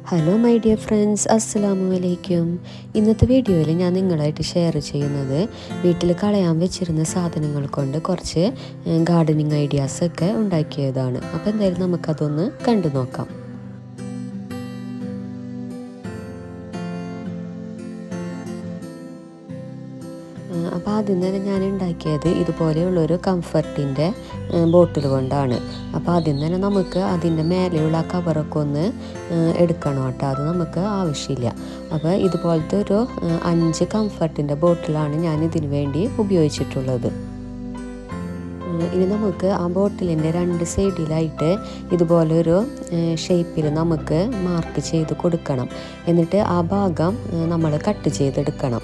hello my dear friends അസ്സലാമു അലൈക്കും ഇന്നത്തെ വീഡിയോയിൽ ഞാൻ നിങ്ങളായിട്ട് ഷെയർ ചെയ്യുന്നത് വീട്ടിൽ കളയാൻ വെച്ചിരുന്ന സാധനങ്ങൾ കൊണ്ട് കുറച്ച് ഗാർഡനിങ് ഐഡിയാസൊക്കെ ഉണ്ടാക്കിയതാണ് അപ്പോൾ എന്തായാലും നമുക്കതൊന്ന് കണ്ടു നോക്കാം അപ്പോൾ ആദ്യം തന്നെ ഞാൻ ഉണ്ടാക്കിയത് ഇതുപോലെയുള്ളൊരു കംഫർട്ടിൻ്റെ ബോട്ടിൽ കൊണ്ടാണ് അപ്പോൾ ആദ്യം തന്നെ നമുക്ക് അതിൻ്റെ മേലെയുള്ള ആ കവറൊക്കെ ഒന്ന് എടുക്കണം കേട്ടോ അത് നമുക്ക് ആവശ്യമില്ല അപ്പോൾ ഇതുപോലത്തെ ഒരു അഞ്ച് കംഫർട്ടിൻ്റെ ബോട്ടിലാണ് ഞാൻ ഇതിനു വേണ്ടി ഉപയോഗിച്ചിട്ടുള്ളത് ഇനി നമുക്ക് ആ ബോട്ടിലിൻ്റെ രണ്ട് സൈഡിലായിട്ട് ഇതുപോലൊരു ഷേപ്പിൽ നമുക്ക് മാർക്ക് ചെയ്ത് കൊടുക്കണം എന്നിട്ട് ആ ഭാഗം നമ്മൾ കട്ട് ചെയ്തെടുക്കണം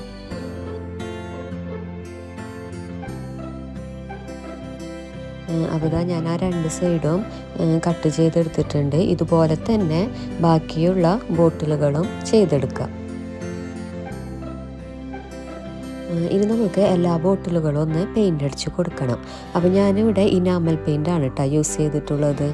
അപ്പോൾ ഞാൻ ആ രണ്ട് സൈഡും കട്ട് ചെയ്തെടുത്തിട്ടുണ്ട് ഇതുപോലെ തന്നെ ബാക്കിയുള്ള ബോട്ടിലുകളും ചെയ്തെടുക്കാം ഇനി നമുക്ക് എല്ലാ ബോട്ടിലുകളും ഒന്ന് പെയിൻ്റ് അടിച്ച് കൊടുക്കണം അപ്പോൾ ഞാനിവിടെ ഇനാമൽ പെയിൻ്റാണ് കേട്ടോ യൂസ് ചെയ്തിട്ടുള്ളത്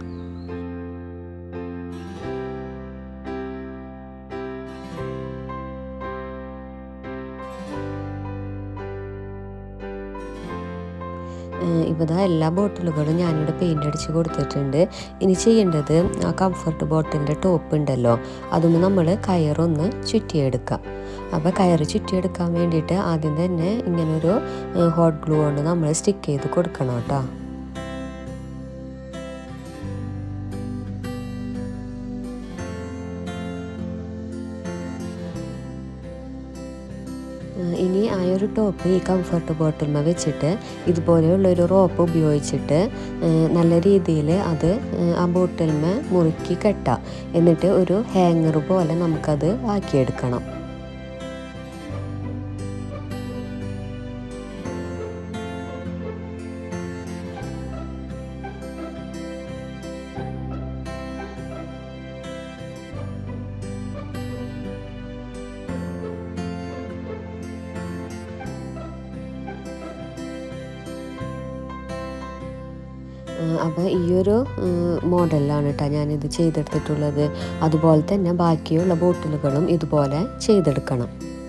ഇപ്പോൾ ഇതാ എല്ലാ ബോട്ടിലുകളും ഞാനിവിടെ പെയിൻ്റ് അടിച്ച് കൊടുത്തിട്ടുണ്ട് ഇനി ചെയ്യേണ്ടത് ആ കംഫർട്ട് ബോട്ടിൻ്റെ ടോപ്പ് ഉണ്ടല്ലോ അതൊന്ന് നമ്മൾ കയറൊന്ന് ചുറ്റിയെടുക്കാം അപ്പോൾ കയറ് ചുറ്റിയെടുക്കാൻ വേണ്ടിയിട്ട് ആദ്യം തന്നെ ഇങ്ങനൊരു ഹോട്ട് ഗ്ലൂ കൊണ്ട് നമ്മൾ സ്റ്റിക്ക് ചെയ്ത് കൊടുക്കണം കേട്ടോ ഇനി ആ ഒരു ടോപ്പ് ഈ കംഫർട്ട് ബോട്ടിൽമ വെച്ചിട്ട് ഇതുപോലെയുള്ളൊരു റോപ്പ് ഉപയോഗിച്ചിട്ട് നല്ല രീതിയിൽ അത് ആ ബോട്ടിൽമ മുറുക്കി കെട്ടാം എന്നിട്ട് ഒരു ഹാങ്ങർ പോലെ നമുക്കത് ആക്കിയെടുക്കണം അപ്പോൾ ഈ ഒരു മോഡലിലാണ് കേട്ടോ ഞാനിത് ചെയ്തെടുത്തിട്ടുള്ളത് അതുപോലെ തന്നെ ബാക്കിയുള്ള ബോട്ടിലുകളും ഇതുപോലെ ചെയ്തെടുക്കണം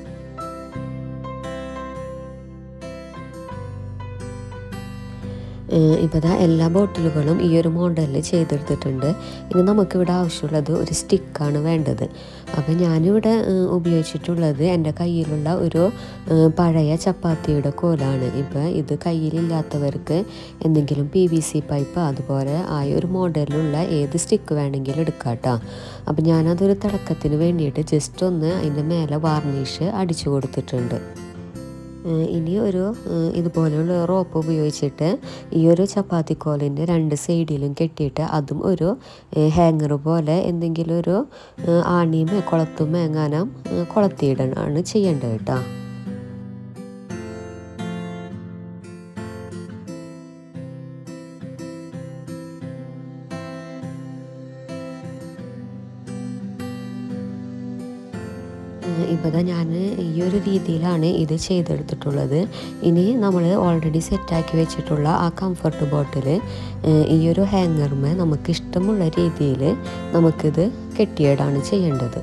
ഇപ്പോൾ ദാ എല്ലാ ബോട്ടിലുകളും ഈ ഒരു മോഡലിൽ ചെയ്തെടുത്തിട്ടുണ്ട് ഇനി നമുക്കിവിടെ ആവശ്യമുള്ളത് ഒരു സ്റ്റിക്കാണ് വേണ്ടത് അപ്പോൾ ഞാനിവിടെ ഉപയോഗിച്ചിട്ടുള്ളത് എൻ്റെ കയ്യിലുള്ള ഒരു പഴയ ചപ്പാത്തിയുടെ കോലാണ് ഇപ്പോൾ ഇത് കയ്യിലില്ലാത്തവർക്ക് എന്തെങ്കിലും പി വി സി പൈപ്പ് അതുപോലെ ആ ഒരു മോഡലിലുള്ള ഏത് സ്റ്റിക്ക് വേണമെങ്കിലും എടുക്കാം കേട്ടോ അപ്പോൾ ഞാനതൊരു തിളക്കത്തിന് വേണ്ടിയിട്ട് ജസ്റ്റ് ഒന്ന് അതിൻ്റെ മേലെ വാർണിഷ് അടിച്ചു കൊടുത്തിട്ടുണ്ട് ഇനി ഒരു ഇതുപോലെയുള്ള റോപ്പ് ഉപയോഗിച്ചിട്ട് ഈ ഒരു ചപ്പാത്തിക്കോലിൻ്റെ രണ്ട് സൈഡിലും കെട്ടിയിട്ട് അതും ഒരു ഹാങ്ങർ പോലെ എന്തെങ്കിലും ഒരു ആണിയുമേ കുളത്തുമേ എങ്ങാനും കുളത്തിയിടണമാണ് ചെയ്യേണ്ടത് കേട്ടോ ഇപ്പോൾ ഞാൻ ഈ ഒരു രീതിയിലാണ് ഇത് ചെയ്തെടുത്തിട്ടുള്ളത് ഇനി നമ്മൾ ഓൾറെഡി സെറ്റാക്കി വെച്ചിട്ടുള്ള ആ കംഫർട്ട് ബോട്ടിൽ ഈ ഒരു ഹാങ്ങറിമേ നമുക്ക് ഇഷ്ടമുള്ള രീതിയിൽ നമുക്കിത് കെട്ടിയിടാണ് ചെയ്യേണ്ടത്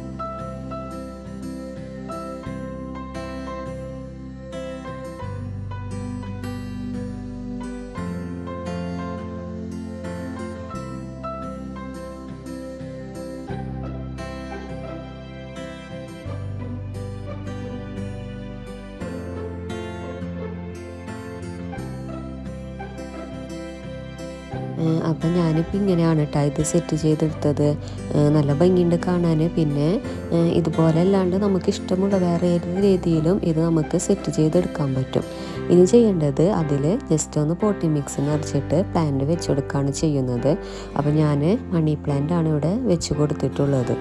അപ്പം ഞാനിപ്പോൾ ഇങ്ങനെയാണ് കേട്ടോ ഇത് സെറ്റ് ചെയ്തെടുത്തത് നല്ല ഭംഗിയുണ്ട് കാണാൻ പിന്നെ ഇതുപോലെ അല്ലാണ്ട് നമുക്ക് ഇഷ്ടമുള്ള വേറെ ഏത് രീതിയിലും ഇത് നമുക്ക് സെറ്റ് ചെയ്തെടുക്കാൻ പറ്റും ഇനി ചെയ്യേണ്ടത് അതിൽ ജസ്റ്റ് ഒന്ന് പോട്ടി മിക്സ് നിറച്ചിട്ട് പ്ലാന്റ് വെച്ച് കൊടുക്കുകയാണ് ചെയ്യുന്നത് അപ്പോൾ ഞാൻ മണി പ്ലാന്റ് ആണ് ഇവിടെ വെച്ച് കൊടുത്തിട്ടുള്ളത്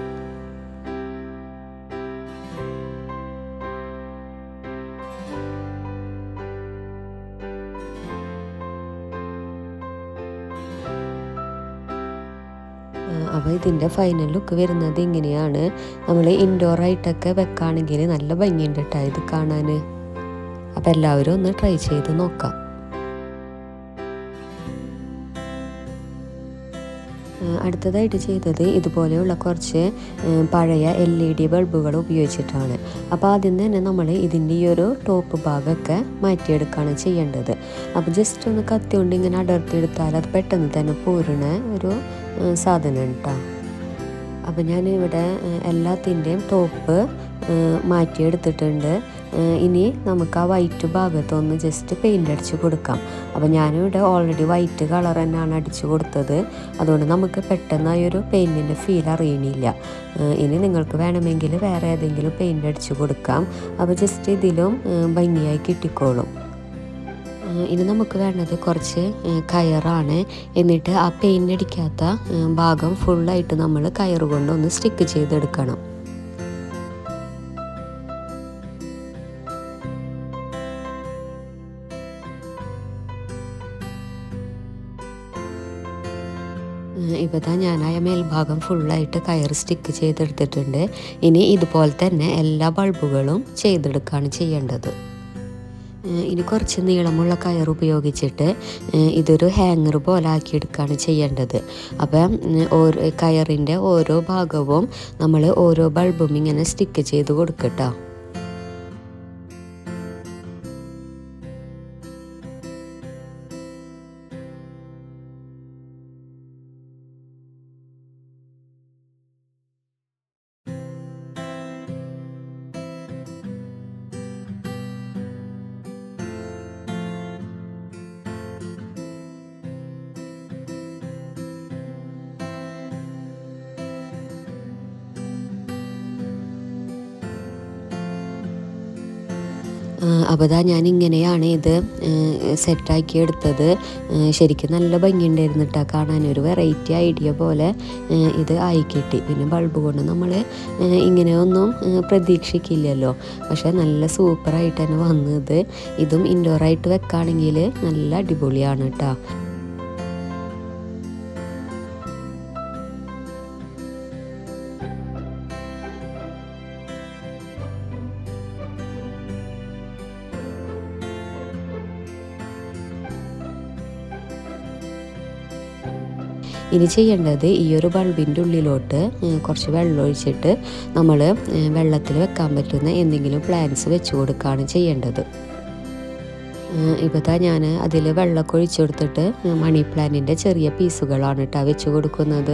അപ്പോൾ ഇതിൻ്റെ ഫൈനൽ ലുക്ക് വരുന്നത് ഇങ്ങനെയാണ് നമ്മൾ ഇൻഡോർ ആയിട്ടൊക്കെ വെക്കുകയാണെങ്കിൽ നല്ല ഭംഗിയുണ്ട് കേട്ടോ ഇത് കാണാൻ അപ്പോൾ എല്ലാവരും ഒന്ന് ട്രൈ ചെയ്ത് നോക്കാം അടുത്തതായിട്ട് ചെയ്തത് ഇതുപോലെയുള്ള കുറച്ച് ഏഹ്, പഴയ എൽ ഇ ഡി ബൾബുകൾ ഉപയോഗിച്ചിട്ടാണ് അപ്പോൾ ആദ്യം തന്നെ നമ്മൾ ഇതിൻ്റെ ഈ ഒരു ടോപ്പ് ഭാഗമൊക്കെ മാറ്റിയെടുക്കുകയാണ് ചെയ്യേണ്ടത് അപ്പോൾ ജസ്റ്റ് ഒന്ന് കത്തി കൊണ്ട് ഇങ്ങനെ അടർത്തിയെടുത്താൽ അത് പെട്ടെന്ന് തന്നെ പൂരണ ഒരു ഏഹ്, സാധനം കേട്ടോ അപ്പോൾ ഞാൻ ഇവിടെ ഏഹ്, എല്ലാത്തിൻ്റെയും ടോപ്പ് ഏഹ്, മാറ്റിയെടുത്തിട്ടുണ്ട് ഏഹ്, ഇനി നമുക്ക് ആ വൈറ്റ് ഭാഗത്തൊന്ന് ജസ്റ്റ് പെയിൻ്റ് അടിച്ച് കൊടുക്കാം അപ്പോൾ ഞാനിവിടെ ഓൾറെഡി വൈറ്റ് കളർ തന്നെയാണ് അടിച്ചു കൊടുത്തത് അതുകൊണ്ട് നമുക്ക് പെട്ടെന്ന് ആ ഒരു പെയിൻറ്റിൻ്റെ ഫീൽ അറിയണില്ല ഏഹ്, ഇനി നിങ്ങൾക്ക് വേണമെങ്കിൽ വേറെ ഏതെങ്കിലും പെയിൻ്റ് അടിച്ച് കൊടുക്കാം അപ്പോൾ ജസ്റ്റ് ഇതിലും ഏഹ്, ഭംഗിയായി കിട്ടിക്കോളും ഏഹ് ഇനി നമുക്ക് വേണ്ടത് കുറച്ച് ഏഹ് കയറാണ് എന്നിട്ട് ആ പെയിൻ്റ് അടിക്കാത്ത ഏഹ് ഭാഗം ഫുള്ളായിട്ട് നമ്മൾ കയറ് കൊണ്ട് ഒന്ന് സ്റ്റിക്ക് ചെയ്തെടുക്കണം ഇപ്പോൾ ഞാൻ ആ മേൽഭാഗം ഫുള്ളായിട്ട് കയർ സ്റ്റിക്ക് ചെയ്തെടുത്തിട്ടുണ്ട് ഇനി ഇതുപോലെ തന്നെ എല്ലാ ബൾബുകളും ചെയ്തെടുക്കുകയാണ് ചെയ്യേണ്ടത് ഏഹ് ഇനി കുറച്ച് നീളമുള്ള കയർ ഉപയോഗിച്ചിട്ട് ഏഹ് ഇതൊരു ഹാങ്ങർ പോലെ ആക്കിയെടുക്കുകയാണ് ചെയ്യേണ്ടത് അപ്പം ഉം, ഓരോ കയറിൻ്റെ ഓരോ ഭാഗവും നമ്മൾ ഓരോ ബൾബും ഇങ്ങനെ സ്റ്റിക്ക് ചെയ്ത് കൊടുക്കട്ടോ അപ്പോൾ ഇതാ ഞാൻ ഇങ്ങനെയാണ് ഇത് സെറ്റാക്കി എടുത്തത് ഏഹ് ശരിക്കും നല്ല ഭംഗിയുണ്ടായിരുന്നു കേട്ടോ കാണാൻ ഒരു വെറൈറ്റി ഐഡിയ പോലെ ഏഹ് ഇത് ആയി കിട്ടി പിന്നെ ബൾബ് കൊണ്ട് നമ്മൾ ഇങ്ങനെയൊന്നും ഏഹ് പ്രതീക്ഷിക്കില്ലല്ലോ പക്ഷേ നല്ല സൂപ്പറായിട്ട് തന്നെ വന്നത് ഇതും ഇൻഡോറായിട്ട് വെക്കുകയാണെങ്കിൽ നല്ല അടിപൊളിയാണ് കേട്ടോ ഇനി ചെയ്യേണ്ടത് ഈ ഒരു ബൾബിൻ്റെ ഉള്ളിലോട്ട് ഏഹ്, കുറച്ച് വെള്ളം ഒഴിച്ചിട്ട് നമ്മൾ വെള്ളത്തിൽ വെക്കാൻ പറ്റുന്ന എന്തെങ്കിലും പ്ലാന്റ്സ് വെച്ച് കൊടുക്കുകയാണ് ചെയ്യേണ്ടത് ഇപ്പോൾ ഞാൻ അതിൽ വെള്ളമൊക്കെ ഒഴിച്ചു കൊടുത്തിട്ട് മണി പ്ലാന്റിൻ്റെ ചെറിയ പീസുകളാണ് കേട്ടോ വെച്ച് കൊടുക്കുന്നത്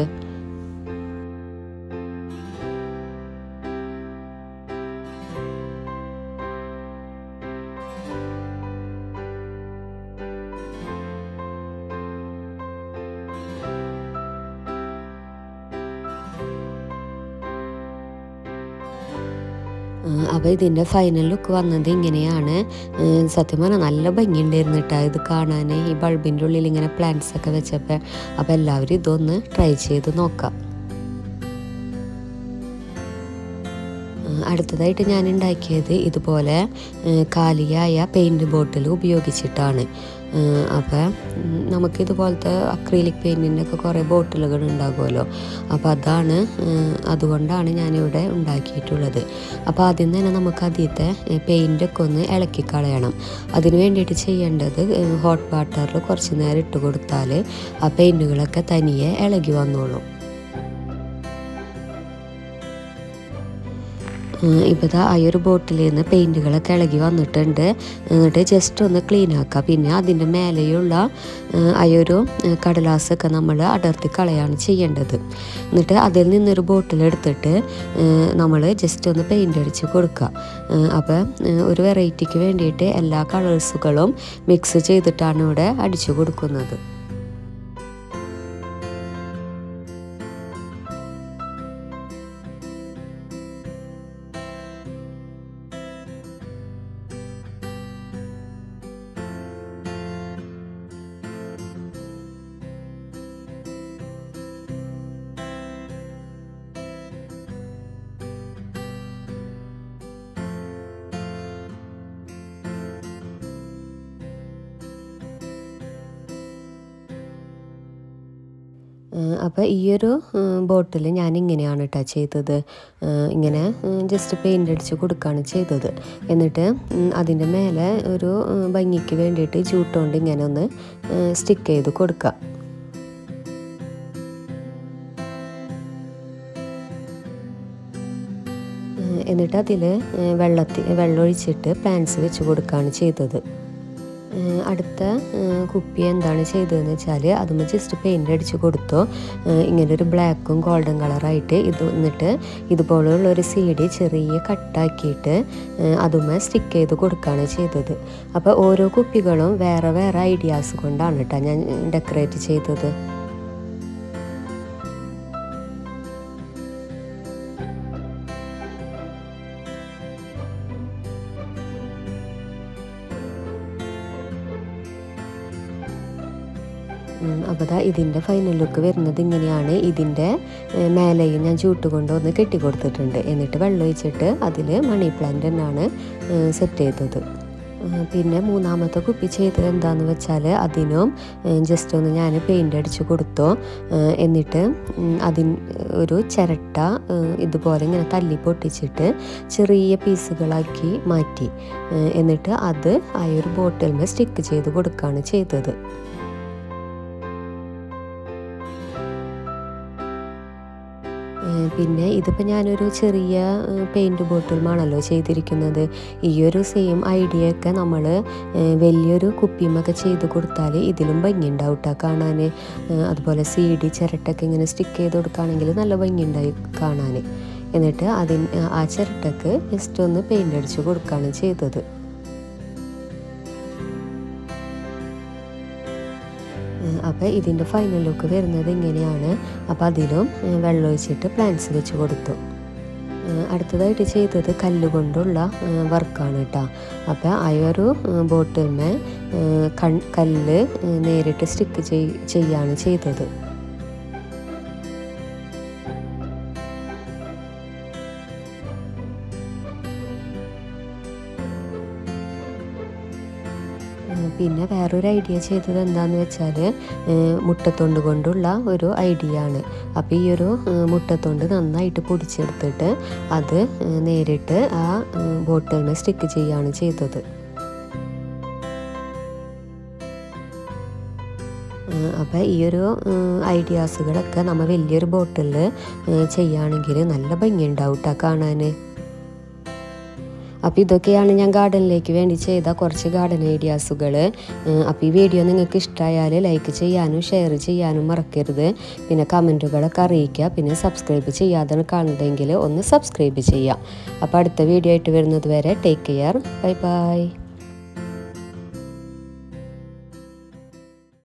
അപ്പോൾ ഇതിൻ്റെ ഫൈനൽ ലുക്ക് വന്നത് ഇങ്ങനെയാണ് ഏഹ് സത്യം പറഞ്ഞാൽ നല്ല ഭംഗിയുണ്ടായിരുന്നു കേട്ടോ ഇത് കാണാൻ ഈ ബൾബിൻ്റെ ഉള്ളിൽ ഇങ്ങനെ പ്ലാന്റ്സ് ഒക്കെ വെച്ചപ്പോൾ അപ്പോൾ എല്ലാവരും ഇതൊന്ന് ട്രൈ ചെയ്ത് നോക്കാം ഏഹ് അടുത്തതായിട്ട് ഞാൻ ഉണ്ടാക്കിയത് ഇതുപോലെ ഏഹ് കാലിയായ പെയിൻറ് ബോട്ടിൽ ഉപയോഗിച്ചിട്ടാണ് അപ്പോൾ നമുക്കിതുപോലത്തെ അക്രീലിക് പെയിൻറ്റിൻ്റെ ഒക്കെ കുറേ ബോട്ടിലുകൾ ഉണ്ടാകുമല്ലോ അപ്പോൾ അതാണ് ഏഹ് അതുകൊണ്ടാണ് ഞാനിവിടെ ഉണ്ടാക്കിയിട്ടുള്ളത് അപ്പോൾ ആദ്യം തന്നെ നമുക്ക് ആദ്യത്തെ പെയിൻ്റൊക്കെ ഒന്ന് ഇളക്കി കളയണം അതിന് വേണ്ടിയിട്ട് ചെയ്യേണ്ടത് ഹോട്ട് വാട്ടറിൽ കുറച്ച് നേരം ഇട്ട് കൊടുത്താൽ ആ പെയിൻറ്റുകളൊക്കെ തനിയെ ഇളകി വന്നോളും ഇപ്പോൾ ആ ഒരു ബോട്ടിൽ നിന്ന് പെയിൻറ്റുകളൊക്കെ ഇളകി വന്നിട്ടുണ്ട് എന്നിട്ട് ജസ്റ്റ് ഒന്ന് ക്ലീൻ ആക്കുക പിന്നെ അതിൻ്റെ മേലെയുള്ള ആ ഒരു കടലാസൊക്കെ നമ്മൾ അടർത്തി കളയാണ് ചെയ്യേണ്ടത് എന്നിട്ട് അതിൽ നിന്നൊരു ബോട്ടിൽ എടുത്തിട്ട് നമ്മൾ ജസ്റ്റ് ഒന്ന് പെയിൻ്റ് അടിച്ച് കൊടുക്കുക അപ്പോൾ ഒരു വെറൈറ്റിക്ക് വേണ്ടിയിട്ട് എല്ലാ കളേഴ്സുകളും മിക്സ് ചെയ്തിട്ടാണ് ഇവിടെ അടിച്ചു കൊടുക്കുന്നത് അപ്പോൾ ഈ ഒരു ബോട്ടിൽ ഞാൻ ഇങ്ങനെയാണ് കേട്ടോ ചെയ്തത് ഇങ്ങനെ ജസ്റ്റ് പെയിൻ്റ് അടിച്ച് കൊടുക്കുകയാണ് ചെയ്തത് എന്നിട്ട് അതിൻ്റെ മേലെ ഒരു ഭംഗിക്ക് വേണ്ടിയിട്ട് ജൂട്ടുകൊണ്ട് ഇങ്ങനെ ഒന്ന് സ്റ്റിക്ക് ചെയ്ത് കൊടുക്കുക എന്നിട്ട് അതിൽ വെള്ളത്തിൽ വെള്ളം ഒഴിച്ചിട്ട് പ്ലാന്റ്സ് വെച്ച് കൊടുക്കുകയാണ് ചെയ്തത് ഏഹ് അടുത്ത ഏഹ് കുപ്പി എന്താണ് ചെയ്തതെന്ന് വെച്ചാൽ അതുമ്മ ജസ്റ്റ് പെയിൻ്റ് അടിച്ച് കൊടുത്തോ ഏഹ് ഇങ്ങനെ ഒരു ബ്ലാക്കും ഗോൾഡൻ കളറായിട്ട് ഇത് എന്നിട്ട് ഇതുപോലെയുള്ള ഒരു സീഡി ചെറിയ കട്ടാക്കിയിട്ട് ഏഹ് അതുമ്മ സ്റ്റിക്ക് ചെയ്ത് കൊടുക്കുകയാണ് ചെയ്തത് അപ്പോൾ ഓരോ കുപ്പികളും വേറെ വേറെ ഐഡിയാസ് കൊണ്ടാണ് കേട്ടോ ഞാൻ ഡെക്കറേറ്റ് ചെയ്തത് അപ്പോൾ ദാ ഇതിൻ്റെ ഫൈനൽ ലുക്ക് വരുന്നത് ഇങ്ങനെയാണ് ഇതിൻ്റെ ഏഹ്, മേലെയും ഞാൻ ചൂട്ടുകൊണ്ട് ഒന്ന് കെട്ടി കൊടുത്തിട്ടുണ്ട് എന്നിട്ട് വെള്ളം ഒഴിച്ചിട്ട് അതിൽ മണി പ്ലാന്റ് തന്നെയാണ് സെറ്റ് ചെയ്തത് ഏഹ്, പിന്നെ മൂന്നാമത്തെ കുപ്പി ചെയ്തത് എന്താന്ന് വെച്ചാൽ അതിനും ജസ്റ്റ് ഒന്ന് ഞാൻ പെയിൻ്റ് അടിച്ച് കൊടുത്തു ഏഹ്, എന്നിട്ട് ഉം, അതിൻ ഒരു ചിരട്ട ഏഹ്, ഇതുപോലെ ഇങ്ങനെ തല്ലി പൊട്ടിച്ചിട്ട് ചെറിയ പീസുകളാക്കി മാറ്റി ഏഹ്, എന്നിട്ട് അത് ആ ഒരു ബോട്ടിലിൽ സ്റ്റിക്ക് ചെയ്ത് കൊടുക്കുകയാണ് ചെയ്തത് ഏഹ് പിന്നെ ഇതിപ്പോൾ ഞാനൊരു ചെറിയ പെയിൻറ് ബോട്ടിലുമാണല്ലോ ചെയ്തിരിക്കുന്നത് ഈ ഒരു സെയിം ഐഡിയ ഒക്കെ നമ്മൾ വലിയൊരു കുപ്പിയുമൊക്കെ ചെയ്ത് കൊടുത്താൽ ഇതിലും ഭംഗി ഉണ്ടാവും കേട്ടോ കാണാൻ അതുപോലെ സി ഡി ചിരട്ടൊക്കെ ഇങ്ങനെ സ്റ്റിക്ക് ചെയ്ത് കൊടുക്കുകയാണെങ്കിൽ നല്ല ഭംഗി ഉണ്ടായി കാണാൻ എന്നിട്ട് അതിന് ആ ചിരട്ടക്ക് ജസ്റ്റ് ഒന്ന് പെയിൻ്റ് അടിച്ച് കൊടുക്കുകയാണ് ചെയ്തത് അപ്പോൾ ഇതിൻ്റെ ഫൈനൽ ലുക്ക് വരുന്നത് ഇങ്ങനെയാണ് അപ്പോൾ അതിലും ഏഹ്, വെള്ളം ഒഴിച്ചിട്ട് പ്ലാന്റ്സ് വെച്ച് കൊടുത്തു ഏഹ്, അടുത്തതായിട്ട് ചെയ്തത് കല്ലുകൊണ്ടുള്ള വർക്കാണ് കേട്ടോ അപ്പോൾ ആ ഒരു ബോട്ടിൽമേ കൺ കല്ല് ഏഹ്, നേരിട്ട് സ്റ്റിക്ക് ചെയ് ചെയ്യാണ് ചെയ്തത് ഏഹ് പിന്നെ വേറൊരു ഐഡിയ ചെയ്തത് എന്താണെന്ന് വെച്ചാൽ മുട്ടത്തൊണ്ട് കൊണ്ടുള്ള ഒരു ഐഡിയ ആണ് അപ്പോൾ ഈ ഒരു ഏഹ് മുട്ടത്തൊണ്ട് നന്നായിട്ട് പൊടിച്ചെടുത്തിട്ട് അത് ഏഹ് നേരിട്ട് ആ ബോട്ടിലിന് സ്റ്റിക്ക് ചെയ്യുകയാണ് ചെയ്തത് അപ്പോൾ ഈ ഒരു ഐഡിയാസുകളൊക്കെ നമ്മൾ വലിയൊരു ബോട്ടിലിൽ ചെയ്യുകയാണെങ്കിൽ നല്ല ഭംഗിയുണ്ടാവും കേട്ടോ കാണാൻ അപ്പോൾ ഇതൊക്കെയാണ് ഞാൻ ഗാർഡനിലേക്ക് വേണ്ടി ചെയ്ത കുറച്ച് ഗാർഡൻ ഐഡിയാസുകൾ അപ്പോൾ ഈ വീഡിയോ നിങ്ങൾക്ക് ഇഷ്ടമായാൽ ലൈക്ക് ചെയ്യാനും ഷെയർ ചെയ്യാനും മറക്കരുത് പിന്നെ കമൻറ്റുകളൊക്കെ അറിയിക്കുക പിന്നെ സബ്സ്ക്രൈബ് ചെയ്യാതെ കാണുന്നതെങ്കിൽ ഒന്ന് സബ്സ്ക്രൈബ് ചെയ്യാം അപ്പോൾ അടുത്ത വീഡിയോ ആയിട്ട് വരുന്നത് വരെ ടേക്ക് കെയർ ബൈ ബൈ